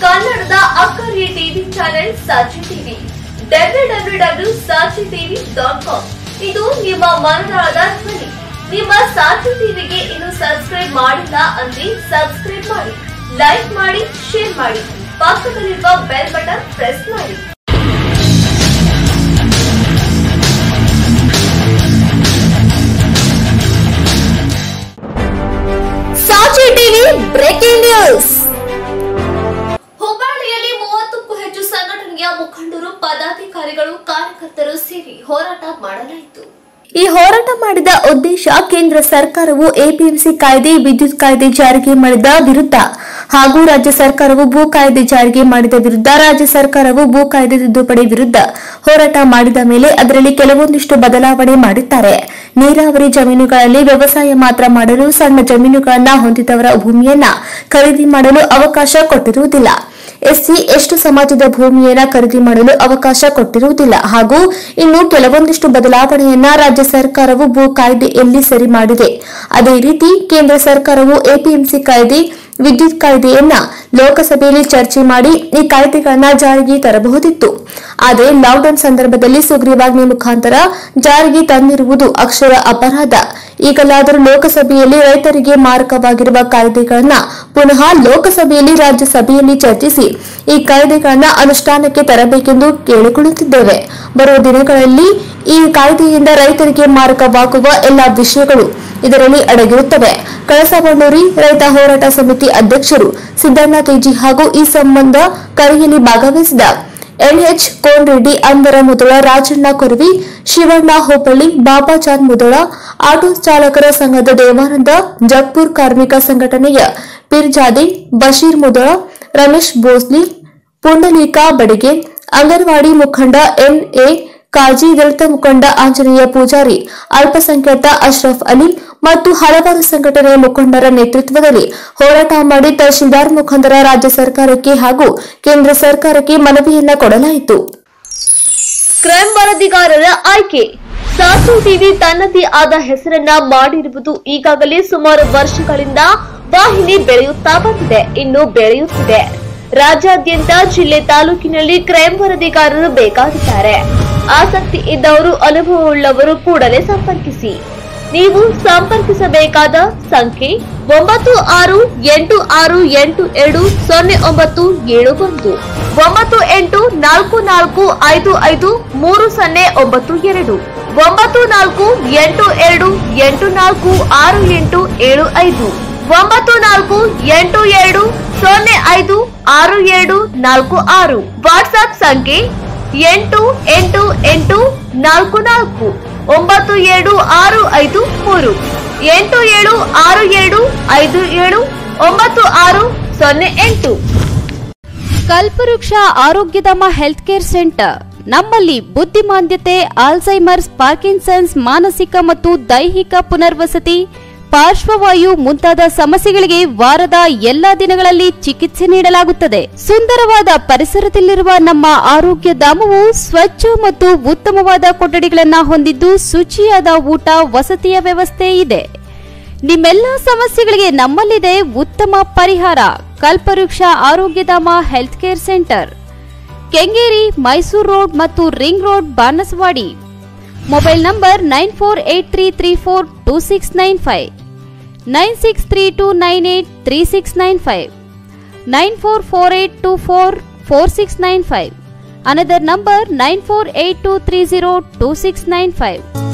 ಕನ್ನಡದ ಅಕ್ಕರೆ TV channel Sakshi TV W W W Sakshi TV dot com ಇದು ನಿಮ್ಮ ಮನದಾಳದ ಧ್ವನಿ ನಿಮ್ಮ ಸಾಕ್ಷಿ ಟಿವಿಗೆ ಇನ್ನು ಸಬ್ಸ್ಕ್ರೈಬ್ ಮಾಡಿಲ್ಲ ಅಂದ್ರೆ ಸಬ್ಸ್ಕ್ರೈಬ್ ಮಾಡಿ ಲೈಕ್ ಮಾಡಿ ಶೇರ್ ಮಾಡಿ ಪಕ್ಕದಲ್ಲಿರುವ ಬೆಲ್ ಬಟನ್ ಪ್ರೆಸ್ ಮಾಡಿ ಸಾಕ್ಷಿ ಟಿವಿ ಬ್ರೇಕಿಂಗ್ ನ್ಯೂಸ್ ಹುಬ್ಬಳ್ಳಿಯಲ್ಲಿ ಮೂವತ್ತಕ್ಕೂ ಹೆಚ್ಚು ಸಂಘಟನೆಯ ಮುಖಂಡರು ಪದಾಧಿಕಾರಿಗಳು ಕಾರ್ಯಕರ್ತರು ಸೇರಿ ಹೋರಾಟ ಮಾಡಲಾಯಿತು ಈ ಹೋರಾಟ ಮಾಡಿದ ಉದ್ದೇಶ ಕೇಂದ್ರ ಸರ್ಕಾರವು ಎಪಿಎಂಸಿ ಕಾಯ್ದೆ ವಿದ್ಯುತ್ ಕಾಯ್ದೆ ಜಾರಿಗೆ ಮಾಡಿದ ವಿರುದ್ಧ ಹಾಗೂ ರಾಜ್ಯ ಸರ್ಕಾರವು ಭೂ ಕಾಯ್ದೆ ಜಾರಿಗೆ ಮಾಡಿದ ವಿರುದ್ಧ ರಾಜ್ಯ ಸರ್ಕಾರವು ಭೂ ಕಾಯ್ದೆ ತಿದ್ದುಪಡಿ ವಿರುದ್ಧ ಹೋರಾಟ ಮಾಡಿದ ಮೇಲೆ ಅದರಲ್ಲಿ ಕೆಲವೊಂದಿಷ್ಟು ಬದಲಾವಣೆ ಮಾಡಿದ್ದಾರೆ ನೀರಾವರಿ ಜಮೀನುಗಳಲ್ಲಿ ವ್ಯವಸಾಯ ಮಾತ್ರ ಮಾಡಲು ಸಣ್ಣ ಜಮೀನುಗಳನ್ನ ಹೊಂದಿದವರ ಭೂಮಿಯನ್ನ ಖರೀದಿ ಮಾಡಲು ಅವಕಾಶ ಕೊಟ್ಟಿರುವುದಿಲ್ಲ ಎಸ್ಸಿ ಎಷ್ಟು ಸಮಾಜದ ಭೂಮಿಯನ್ನ ಖರೀದಿ ಮಾಡಲು ಅವಕಾಶ ಕೊಟ್ಟಿರುವುದಿಲ್ಲ ಹಾಗೂ ಇನ್ನು ಕೆಲವೊಂದಿಷ್ಟು ಬದಲಾವಣೆಯನ್ನ ರಾಜ್ಯ ಸರ್ಕಾರವು ಭೂ ಕಾಯ್ದೆಯಲ್ಲಿ ಸರಿ ಮಾಡಿದೆ ಅದೇ ರೀತಿ ಕೇಂದ್ರ ಸರ್ಕಾರವು ಎಪಿಎಂಸಿ ಕಾಯ್ದೆ ವಿದ್ಯುತ್ ಕಾಯ್ದೆಯನ್ನ ಲೋಕಸಭೆಯಲ್ಲಿ ಚರ್ಚೆ ಮಾಡಿ ಈ ಕಾಯ್ದೆಗಳನ್ನ ಜಾರಿಗೆ ತರಬಹುದಿತ್ತು ಆದರೆ ಲಾಕ್ಡೌನ್ ಸಂದರ್ಭದಲ್ಲಿ ಸುಗ್ರೀವಾಜ್ಞೆ ಮುಖಾಂತರ ಜಾರಿಗೆ ತಂದಿರುವುದು ಅಕ್ಷರ ಅಪರಾಧ ಈಗಲಾದರೂ ಲೋಕಸಭೆಯಲ್ಲಿ ರೈತರಿಗೆ ಮಾರಕವಾಗಿರುವ ಕಾಯ್ದೆಗಳನ್ನ ಪುನಃ ಲೋಕಸಭೆಯಲ್ಲಿ ರಾಜ್ಯಸಭೆಯಲ್ಲಿ ಚರ್ಚಿಸಿ ಈ ಕಾಯ್ದೆಗಳನ್ನ ಅನುಷ್ಠಾನಕ್ಕೆ ತರಬೇಕೆಂದು ಕೇಳಿಕೊಳ್ಳುತ್ತಿದ್ದೇವೆ ಬರುವ ದಿನಗಳಲ್ಲಿ ಈ ಕಾಯ್ದೆಯಿಂದ ರೈತರಿಗೆ ಮಾರಕವಾಗುವ ಎಲ್ಲಾ ವಿಷಯಗಳು ಇದರಲ್ಲಿ ಅಡಗಿರುತ್ತವೆ ಕಳಸಬಂಡೂರಿ ರೈತ ಹೋರಾಟ ಸಮಿತಿ ಅಧ್ಯಕ್ಷರು ಸಿದ್ದಣ್ಣ ತೇಜಿ ಹಾಗೂ ಈ ಸಂಬಂಧ ಕರೆಯಲ್ಲಿ ಭಾಗವಹಿಸಿದ ಎನ್ಎಚ್ ಕೋನ್ರೆಡ್ಡಿ ಅಂದರ ಮುದಳ ರಾಜಣ್ಣ ಕೊರವಿ ಶಿವಣ್ಣ ಹೋಬಳಿ ಬಾಬಾಚಾಂದ್ ಮುದಳ ಆಟೋ ಚಾಲಕರ ಸಂಘದ ದೇವಾನಂದ ಜಗ್ಪುರ್ ಕಾರ್ಮಿಕ ಸಂಘಟನೆಯ ಪಿರ್ಜಾದಿ ಬಶೀರ್ ಮುದಳ ರಮೇಶ್ ಭೋಸ್ಲಿ ಪುಂಡಲೀಕ ಬಡಿಗೆ ಅಂಗನವಾಡಿ ಮುಖಂಡ ಎನ್ಎ ಕಾಜಿ ದಲಿತ ಮುಖಂಡ ಆಂಜನೇಯ ಪೂಜಾರಿ ಅಲ್ಪಸಂಖ್ಯಾತ ಅಶ್ರಫ್ ಅಲಿ ಮತ್ತು ಹಲವಾರು ಸಂಘಟನೆಯ ಮುಖಂಡರ ನೇತೃತ್ವದಲ್ಲಿ ಹೋರಾಟ ಮಾಡಿ ತಹಶೀಲ್ದಾರ್ ಮುಖಂಡರ ರಾಜ್ಯ ಸರ್ಕಾರಕ್ಕೆ ಹಾಗೂ ಕೇಂದ್ರ ಸರ್ಕಾರಕ್ಕೆ ಮನವಿಯನ್ನ ಕೊಡಲಾಯಿತು ಕ್ರೈಮ್ ವರದಿಗಾರರ ಆಯ್ಕೆ ಸಾಸು ಟಿವಿ ತನ್ನದೇ ಆದ ಹೆಸರನ್ನ ಮಾಡಿರುವುದು ಈಗಾಗಲೇ ಸುಮಾರು ವರ್ಷಗಳಿಂದ ವಾಹಿನಿ ಬೆಳೆಯುತ್ತಾ ಬಂದಿದೆ ಇನ್ನು ಬೆಳೆಯುತ್ತಿದೆ ರಾಜ್ಯಾದ್ಯಂತ ಜಿಲ್ಲೆ ತಾಲೂಕಿನಲ್ಲಿ ಕ್ರೈಮ್ ವರದಿಗಾರರು ಬೇಕಾಗಿದ್ದಾರೆ ಆಸಕ್ತಿ ಇದ್ದವರು ಅನುಭವವುಳ್ಳವರು ಕೂಡಲೇ ಸಂಪರ್ಕಿಸಿ ನೀವು ಸಂಪರ್ಕಿಸಬೇಕಾದ ಸಂಖ್ಯೆ ಒಂಬತ್ತು ಆರು ಎಂಟು ಆರು ಎಂಟು ಎರಡು ಸೊನ್ನೆ ಒಂಬತ್ತು ಏಳು ಒಂದು ಒಂಬತ್ತು ಎಂಟು ನಾಲ್ಕು ನಾಲ್ಕು ಐದು ಐದು ಮೂರು ಸೊನ್ನೆ ಒಂಬತ್ತು ಎರಡು ಒಂಬತ್ತು ನಾಲ್ಕು ಎಂಟು ಎರಡು ಎಂಟು ನಾಲ್ಕು ಆರು ಎಂಟು ಏಳು ಐದು ಒಂಬತ್ತು ನಾಲ್ಕು ಎಂಟು ಎರಡು ಸೊನ್ನೆ ಐದು ಆರು ಏಳು ನಾಲ್ಕು ಆರು ವಾಟ್ಸ್ಆಪ್ ಸಂಖ್ಯೆ ಎಂಟು ಎಂಟು ಎಂಟು ನಾಲ್ಕು ನಾಲ್ಕು ಒಂಬತ್ತು ಏಳು ಆರು ಐದು ಮೂರು ಎಂಟು ಏಳು ಆರು ಏಳು ಐದು ಏಳು ಒಂಬತ್ತು ಆರು ಸೊನ್ನೆ ಎಂಟು ಕಲ್ಪವೃಕ್ಷ ಆರೋಗ್ಯಧಾಮ ಹೆಲ್ತ್ ಕೇರ್ ಸೆಂಟರ್ ನಮ್ಮಲ್ಲಿ ಬುದ್ಧಿಮಾಂದ್ಯತೆ ಆಲ್ಝೈಮರ್ಸ್ ಪಾರ್ಕಿನ್ಸನ್ಸ್ ಮಾನಸಿಕ ಮತ್ತು ದೈಹಿಕ ಪುನರ್ವಸತಿ ಪಾರ್ಶ್ವವಾಯು ಮುಂತಾದ ಸಮಸ್ಯೆಗಳಿಗೆ ವಾರದ ಎಲ್ಲಾ ದಿನಗಳಲ್ಲಿ ಚಿಕಿತ್ಸೆ ನೀಡಲಾಗುತ್ತದೆ ಸುಂದರವಾದ ಪರಿಸರದಲ್ಲಿರುವ ನಮ್ಮ ಆರೋಗ್ಯ ಧಾಮವು ಸ್ವಚ್ಛ ಮತ್ತು ಉತ್ತಮವಾದ ಕೊಠಡಿಗಳನ್ನ ಹೊಂದಿದ್ದು ಶುಚಿಯಾದ ಊಟ ವಸತಿಯ ವ್ಯವಸ್ಥೆ ಇದೆ ನಿಮ್ಮೆಲ್ಲ ಸಮಸ್ಯೆಗಳಿಗೆ ನಮ್ಮಲ್ಲಿದೆ ಉತ್ತಮ ಪರಿಹಾರ Kalpavriksha Arogyadhama health care centre Kengeri Mysore road ಮತ್ತು ring road Banaswadi mobile number nine four eight three three four two six nine five nine six three two nine eight three six nine five nine four four eight two four four six nine five another number nine four eight two three zero two six nine five